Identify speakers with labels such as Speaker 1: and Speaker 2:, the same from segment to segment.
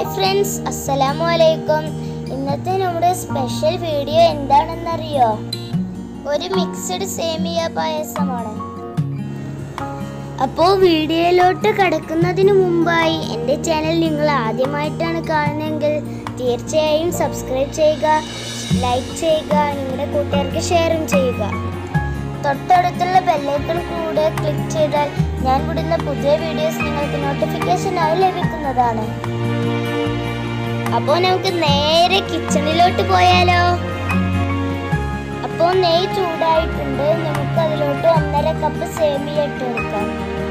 Speaker 1: hi friends അസ്സലാമു അലൈക്കും ഇന്നത്തെ നമ്മുടെ സ്പെഷ്യൽ വീഡിയോ എന്താണെന്നറിയോ ഒരു മിക്സഡ് സേമിയ പായസമാണ് അപ്പോൾ വീഡിയോയിലോട്ട് കടക്കുന്നതിന് മുമ്പായി എൻ്റെ ചാനൽ നിങ്ങൾ ആദ്യമായിട്ടാണ് കാണുന്നതെങ്കിൽ തീർച്ചയായും സബ്സ്ക്രൈബ് ചെയ്യുക ലൈക്ക് ചെയ്യുക നിങ്ങളുടെ കൂട്ടുകാർക്ക് ഷെയറും ചെയ്യുക തൊട്ടടുത്തുള്ള ബെല്ലൈക്കൺ കൂടെ ക്ലിക്ക് ചെയ്താൽ ഞാൻ വിടുന്ന പുതിയ വീഡിയോസ് നിങ്ങൾക്ക് നോട്ടിഫിക്കേഷനായി ലഭിക്കുന്നതാണ് അപ്പോൾ നമുക്ക് നേരെ കിച്ചണിലോട്ട് പോയാലോ അപ്പോൾ നെയ്യ് ചൂടായിട്ടുണ്ട് നമുക്ക് അതിലോട്ട് ഒന്നര കപ്പ് സേമിയ ഇട്ട് കൊടുക്കാം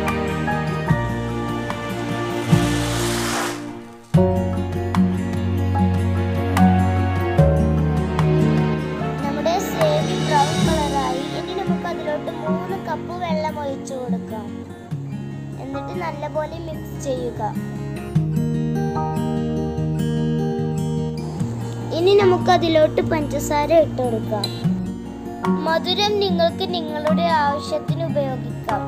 Speaker 1: നമ്മുടെ സേമി ബ്രൗൺ കളറായി ഇനി നമുക്ക് അതിലോട്ട് മൂന്ന് കപ്പ് വെള്ളം ഒഴിച്ചു കൊടുക്കാം എന്നിട്ട് നല്ലപോലെ മിക്സ് ചെയ്യുക ഇനി നമുക്ക് അതിലോട്ട് പഞ്ചസാര ഇട്ട് കൊടുക്കാം മധുരം നിങ്ങൾക്ക് നിങ്ങളുടെ ആവശ്യത്തിന് ഉപയോഗിക്കാം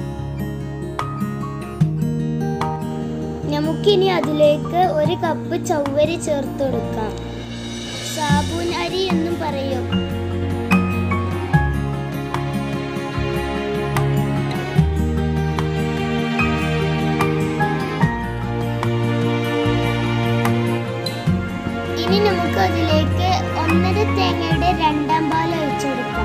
Speaker 1: നമുക്കിനി അതിലേക്ക് ഒരു കപ്പ് ചവ്വരി ചേർത്ത് കൊടുക്കാം സാബൂൻ അരി എന്നും പറയും ഇനി നമുക്ക് അതിലേക്ക് ഒന്നര തേങ്ങയുടെ രണ്ടാം പാൽ ഒഴിച്ചു കൊടുക്കാം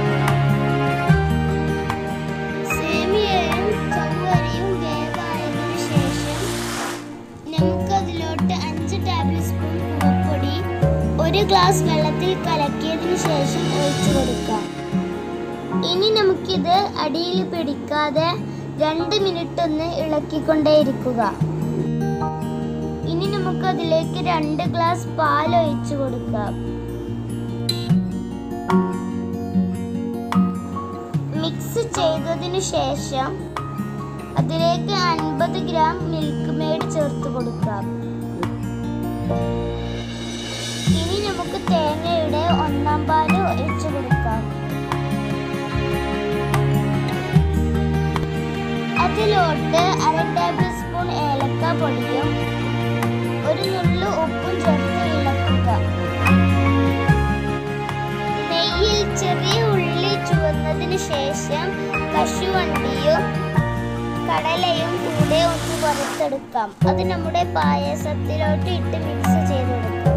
Speaker 1: സേമിയയും ചവ്വരിയും വേവായതിനു ശേഷം നമുക്ക് അതിലോട്ട് അഞ്ച് ടേബിൾ സ്പൂൺ കുടപ്പൊടി ഒരു ഗ്ലാസ് വെള്ളത്തിൽ കലക്കിയതിനു ശേഷം ഒഴിച്ചു കൊടുക്കാം ഇനി നമുക്കിത് അടിയിൽ പിടിക്കാതെ രണ്ട് മിനിറ്റ് ഒന്ന് ഇളക്കിക്കൊണ്ടേയിരിക്കുക ഇനി നമുക്ക് അതിലേക്ക് രണ്ട് ഗ്ലാസ് പാൽ ഒഴിച്ചു കൊടുക്കാം മിക്സ് ചെയ്തതിനു ശേഷം അതിലേക്ക് അൻപത് ഗ്രാം മിൽക്ക് മെയ്ഡ് ചേർത്ത് കൊടുക്കാം ഇനി നമുക്ക് തേങ്ങയുടെ ഒന്നാം പാല് ഒഴിച്ചു കൊടുക്കാം അതിലോട്ട് അര ടേബിൾ സ്പൂൺ ഏലക്ക പൊടിയും ഒരു നുള്ളു ഉപ്പും ചേർത്ത് ഇളക്കുക നെയ്യിൽ ചെറിയ ഉള്ളി ചുവന്നതിന് ശേഷം കശുവണ്ടിയും കടലയും കൂടെ ഒന്ന് വറുത്തെടുക്കാം അത് നമ്മുടെ പായസത്തിലോട്ട് ഇട്ട് മിക്സ് ചെയ്ത് കൊടുക്കാം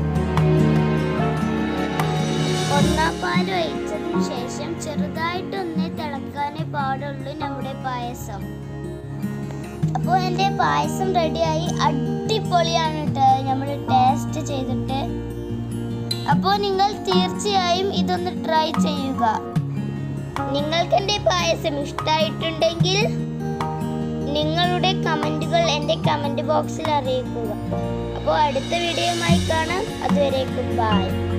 Speaker 1: ഒന്നാം പാൽ ഒഴിച്ചതിന് ശേഷം ചെറുതായിട്ടൊന്ന് തിളക്കാനേ പാടുള്ളൂ നമ്മുടെ പായസം അപ്പോൾ എൻ്റെ പായസം റെഡിയായി അടിപൊളിയാണ് കേട്ടോ നമ്മൾ ടേസ്റ്റ് ചെയ്തിട്ട് അപ്പോൾ നിങ്ങൾ തീർച്ചയായും ഇതൊന്ന് ട്രൈ ചെയ്യുക നിങ്ങൾക്ക് എൻ്റെ പായസം ഇഷ്ടമായിട്ടുണ്ടെങ്കിൽ നിങ്ങളുടെ കമൻറ്റുകൾ എൻ്റെ കമൻറ്റ് ബോക്സിൽ അറിയിക്കുക അപ്പോൾ അടുത്ത വീഡിയോയുമായി കാണാം അതുവരേക്കും ബായ്